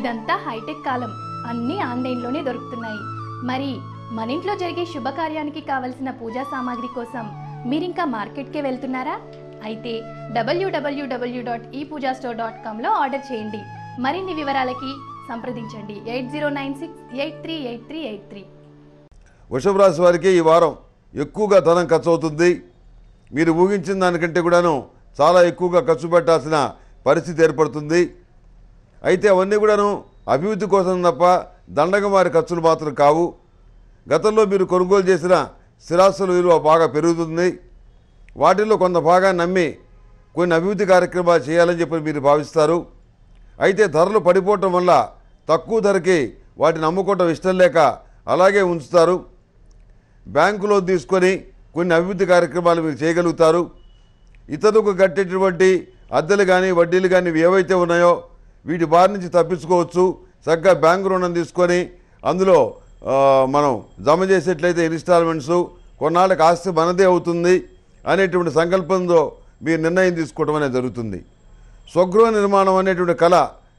ఇదంతా హైటెక్ కాలం అన్నీ ఆన్లైన్లోనే దొరుకుతున్నాయి మరి మన ఇంట్లో జరిగే శుభకార్యానికి కావలసిన పూజా సామాగ్రి కోసం మీరింకా మార్కెట్కే వెళ్తున్నారా అయితే డబ్ల్యూడబ్ల్యూడబ్ల్యూ dot e Pooja store dot కామ్లో ఆర్డర్ చేయండి మరిన్ని వివరాలకి సంప్రదించండి eight zero nine six eight three eight three eight three వృషభ రాశి వారికి ఈ వారం ఎక్కువగా ధనం ఖర్చు అవుతుంది మీరు ఊహించిన దానికంటే కూడాను చాలా ఎక్కువగా ఖర్చు పెట్టాల్సిన పరిస్థితి ఏర్పడుతుంది అయితే అవన్నీ కూడాను అభివృద్ధి కోసం తప్ప దండగమారి ఖర్చులు మాత్రం కావు గతంలో మీరు కొనుగోలు చేసిన స్థిరాస్తుల విలువ బాగా పెరుగుతుంది వాటిల్లో కొంత భాగాన్ని నమ్మి కొన్ని అభివృద్ధి కార్యక్రమాలు చేయాలని చెప్పి మీరు భావిస్తారు అయితే ధరలు పడిపోవటం వల్ల తక్కువ ధరకి వాటిని అమ్ముకోవటం ఇష్టం లేక అలాగే ఉంచుతారు బ్యాంకులో తీసుకొని కొన్ని అభివృద్ధి కార్యక్రమాలు మీరు చేయగలుగుతారు ఇతరులకు కట్టేటువంటి అద్దెలు కానీ వడ్డీలు కానీ ఇవి ఏవైతే ఉన్నాయో వీటి బారి నుంచి తప్పించుకోవచ్చు చక్కగా బ్యాంకు రుణం తీసుకొని అందులో ఆ, మనం జమ చేసేట్లయితే ఇన్స్టాల్మెంట్స్ కొన్నాళ్ళకి ఆస్తి మనదే అవుతుంది అనేటువంటి సంకల్పంతో మీరు నిర్ణయం తీసుకోవడం అనేది జరుగుతుంది స్వగృహ నిర్మాణం అనేటువంటి కళ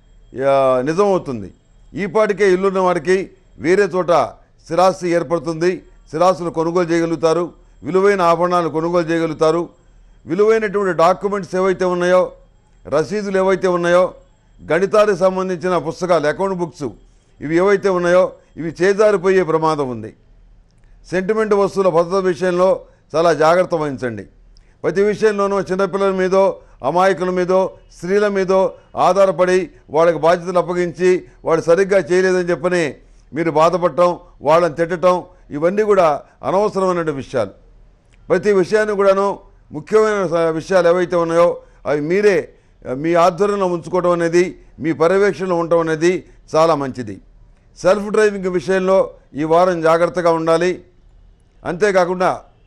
ఆ, నిజమవుతుంది ఈ పాటికే ఇల్లున్న వారికి వేరే చోట స్థిరాస్తి ఏర్పడుతుంది స్థిరాస్తులు కొనుగోలు చేయగలుగుతారు విలువైన ఆభరణాలు కొనుగోలు చేయగలుగుతారు విలువైనటువంటి డాక్యుమెంట్స్ ఏవైతే ఉన్నాయో రసీదులు ఏవైతే ఉన్నాయో గణితానికి సంబంధించిన పుస్తకాలు అకౌంట్ బుక్స్ ఇవి ఏవైతే ఉన్నాయో ఇవి చేజారిపోయే ప్రమాదం ఉంది సెంటిమెంట్ వస్తువుల భద్రత విషయంలో చాలా జాగ్రత్త వహించండి ప్రతి విషయంలోనూ చిన్నపిల్లల మీదో అమాయకుల మీదో స్త్రీల మీదో ఆధారపడి వాళ్ళకి బాధ్యతలు అప్పగించి వాడు సరిగ్గా చేయలేదని చెప్పని మీరు బాధపడటం వాళ్ళని తిట్టడం ఇవన్నీ కూడా అనవసరమైన విషయాలు ప్రతి విషయాన్ని కూడాను ముఖ్యమైన స- విషయాలు ఏవైతే ఉన్నాయో అవి మీరే ఆ, మీ ఆధ్వర్యంలో ఉంచుకోవడం అనేది మీ పర్యవేక్షణలో ఉండటం అనేది చాలా మంచిది సెల్ఫ్ డ్రైవింగ్ విషయంలో ఈ వారం జాగ్రత్తగా ఉండాలి అంతేకాకుండా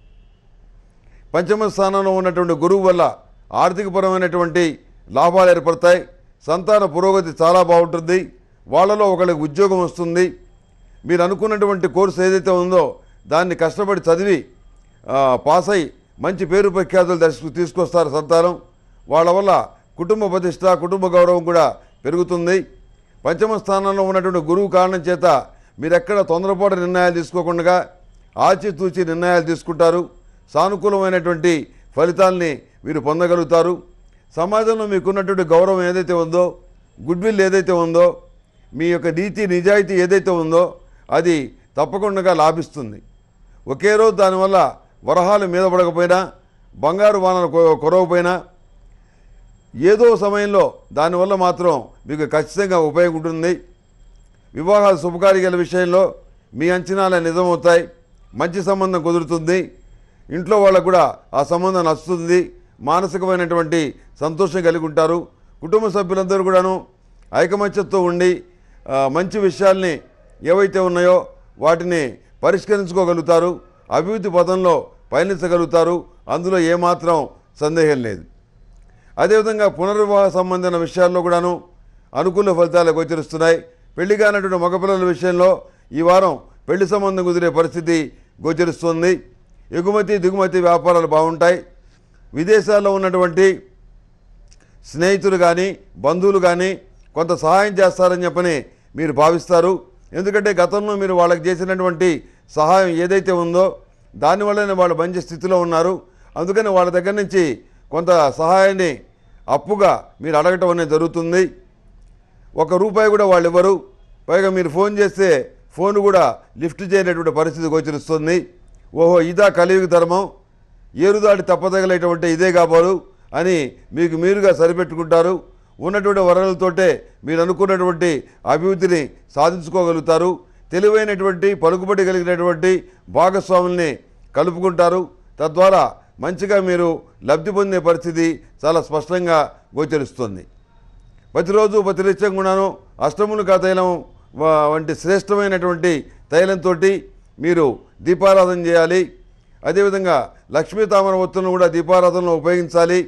పంచమ స్థానంలో ఉన్నటువంటి గురువు వల్ల ఆర్థికపరమైనటువంటి లాభాలు ఏర్పడతాయి సంతాన పురోగతి చాలా బాగుంటుంది వాళ్ళలో ఒకరికి ఉద్యోగం వస్తుంది మీరు అనుకున్నటువంటి కోర్సు ఏదైతే ఉందో దాన్ని కష్టపడి చదివి ఆ, పాస్ అయి మంచి పేరు ప్రఖ్యాతులు దర్శకు తీసుకొస్తారు సంతానం వాళ్ళ వల్ల కుటుంబ ప్రతిష్ట కుటుంబ గౌరవం కూడా పెరుగుతుంది పంచమ స్థానంలో ఉన్నటువంటి గురువు కారణం చేత మీరు ఎక్కడ తొందరపాటు నిర్ణయాలు తీసుకోకుండా ఆచితూచి నిర్ణయాలు తీసుకుంటారు సానుకూలమైనటువంటి ఫలితాల్ని మీరు పొందగలుగుతారు సమాజంలో మీకున్నటువంటి గౌరవం ఏదైతే ఉందో గుడ్ విల్ ఏదైతే ఉందో మీ యొక్క నీతి నిజాయితీ ఏదైతే ఉందో అది తప్పకుండా లాభిస్తుంది ఒకే రోజు దానివల్ల వరహాలు మీద పడకపోయినా బంగారు వానలు కొ- కురవకపోయినా ఏదో సమయంలో దానివల్ల మాత్రం మీకు ఖచ్చితంగా ఉపయోగం ఉంటుంది వివాహాల శుభకార్యాల విషయంలో మీ అంచనాలే నిజమవుతాయి మంచి సంబంధం కుదురుతుంది ఇంట్లో వాళ్ళకు కూడా ఆ సంబంధం నచ్చుతుంది మానసికమైనటువంటి సంతోషం కలిగి ఉంటారు కుటుంబ సభ్యులందరూ కూడాను ఐకమత్యంతో ఉండి ఆ, మంచి విషయాల్ని ఏవైతే ఉన్నాయో వాటిని పరిష్కరించుకోగలుగుతారు అభివృద్ధి పథంలో పయనించగలుగుతారు అందులో ఏమాత్రం సందేహం లేదు అదేవిధంగా పునర్వివాహ సంబంధించిన విషయాల్లో కూడాను అనుకూల ఫలితాలు గోచరిస్తున్నాయి పెళ్లి కానటువంటి మగపిల్లల విషయంలో ఈ వారం పెళ్లి సంబంధం కుదిరే పరిస్థితి గోచరిస్తుంది ఎగుమతి దిగుమతి వ్యాపారాలు బాగుంటాయి విదేశాల్లో ఉన్నటువంటి స్నేహితులు కానీ బంధువులు కానీ కొంత సహాయం చేస్తారని చెప్పని మీరు భావిస్తారు ఎందుకంటే గతంలో మీరు వాళ్ళకి చేసినటువంటి సహాయం ఏదైతే ఉందో దానివల్లనే వాళ్ళు మంచి స్థితిలో ఉన్నారు అందుకని వాళ్ళ దగ్గర నుంచి కొంత సహాయాన్ని అప్పుగా మీరు అడగటం అనేది జరుగుతుంది ఒక రూపాయి కూడా వాళ్ళు ఇవ్వరు పైగా మీరు ఫోన్ చేస్తే ఫోన్ కూడా లిఫ్ట్ చేయనటువంటి పరిస్థితి గోచరిస్తుంది ఓహో ఇదా కలియుగ ధర్మం ఏరుదాడి తప్పదగలేటువంటి ఇదే కాబోలు అని మీకు మీరుగా సరిపెట్టుకుంటారు ఉన్నటువంటి వనరులతోటే మీరు అనుకున్నటువంటి అభివృద్ధిని సాధించుకోగలుగుతారు తెలివైనటువంటి పలుకుబడి కలిగినటువంటి భాగస్వాముల్ని కలుపుకుంటారు తద్వారా మంచిగా మీరు లబ్ధి పొందే పరిస్థితి చాలా స్పష్టంగా గోచరిస్తుంది ప్రతిరోజు ప్రతినిత్యం కూడాను అష్టములుగా తైలం వ- వంటి శ్రేష్టమైనటువంటి తైలంతో మీరు దీపారాధన చేయాలి అదేవిధంగా లక్ష్మీ తామర ఒత్తులను కూడా దీపారాధనలో ఉపయోగించాలి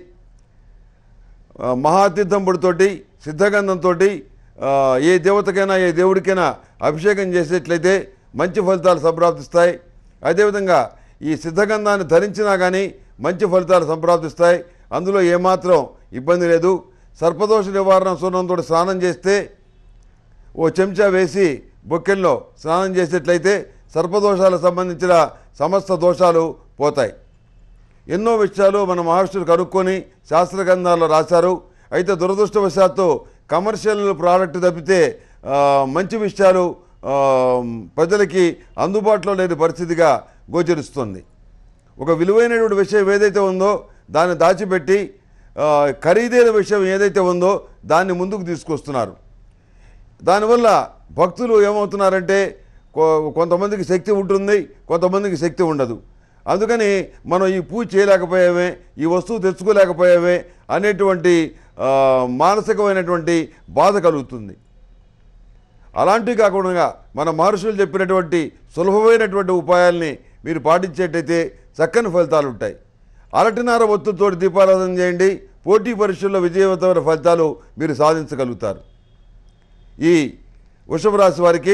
ఆ, మహాతీర్థం పొడితోటి సిద్ధగంధంతో ఏ దేవతకైనా ఏ దేవుడికైనా అభిషేకం చేసేట్లయితే మంచి ఫలితాలు సంప్రాప్తిస్తాయి అదేవిధంగా ఈ సిద్ధగంధాన్ని ధరించినా కానీ మంచి ఫలితాలు సంప్రాప్తిస్తాయి అందులో ఏమాత్రం ఇబ్బంది లేదు సర్పదోష నివారణ సూర్ణంతో స్నానం చేస్తే ఓ చెంచా వేసి బొక్కెల్లో స్నానం చేసేట్లయితే సర్పదోషాలకు సంబంధించిన సమస్త దోషాలు పోతాయి ఎన్నో విషయాలు మన మహర్షులు కనుక్కొని శాస్త్ర గ్రంథాల్లో రాశారు అయితే దురదృష్టవశాత్తు కమర్షియల్ ప్రోడక్ట్ తప్పితే ఆ, మంచి విషయాలు ఆ, ప్రజలకి అందుబాటులో లేని పరిస్థితిగా గోచరిస్తుంది ఒక విలువైనటువంటి విషయం ఏదైతే ఉందో దాన్ని దాచిపెట్టి ఆ, ఖరీదైన విషయం ఏదైతే ఉందో దాన్ని ముందుకు తీసుకొస్తున్నారు దానివల్ల భక్తులు ఏమవుతున్నారంటే కొ- కొంతమందికి శక్తి ఉంటుంది కొంతమందికి శక్తి ఉండదు అందుకని మనం ఈ పూజ చేయలేకపోయామే ఈ వస్తువు తెచ్చుకోలేకపోయామే అనేటువంటి ఆ, మానసికమైనటువంటి బాధ కలుగుతుంది అలాంటివి కాకుండా మన మహర్షులు చెప్పినటువంటి సులభమైనటువంటి ఉపాయాల్ని మీరు పాటించేటైతే చక్కని ఫలితాలు ఉంటాయి అరటినార ఒత్తుతోటి దీపారాధన చేయండి పోటీ పరీక్షల్లో విజయవంతమైన ఫలితాలు మీరు సాధించగలుగుతారు ఈ వృషభ రాశి వారికి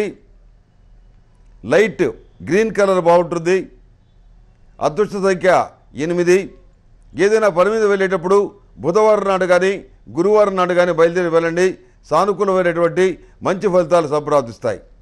లైట్ గ్రీన్ కలర్ బాగుంటుంది అదృష్ట సంఖ్య ఎనిమిది ఏదైనా పని మీద వెళ్ళేటప్పుడు బుధవారం నాడు కానీ గురువారం నాడు కానీ బయలుదేరి వెళ్ళండి సానుకూలమైనటువంటి మంచి ఫలితాలు సంప్రాప్తిస్తాయి